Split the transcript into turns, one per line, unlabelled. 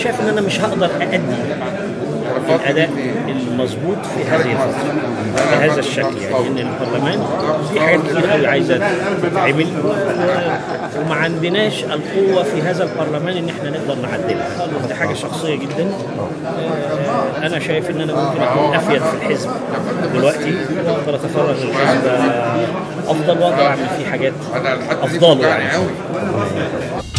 شايف ان انا مش هقدر ادي الاداء المظبوط في هذه الفتره بهذا الشكل يعني ان البرلمان في حاجات كتير قوي عايزه تتعمل و- وما عندناش القوه في هذا البرلمان ان احنا نقدر نعدلها دي حاجه شخصيه جدا آه، انا شايف ان انا ممكن اكون افيد في الحزب دلوقتي واقدر اتفرغ للحزب افضل واقدر اعمل فيه حاجات
انا لحد
افضل
يعني
يعني
قوي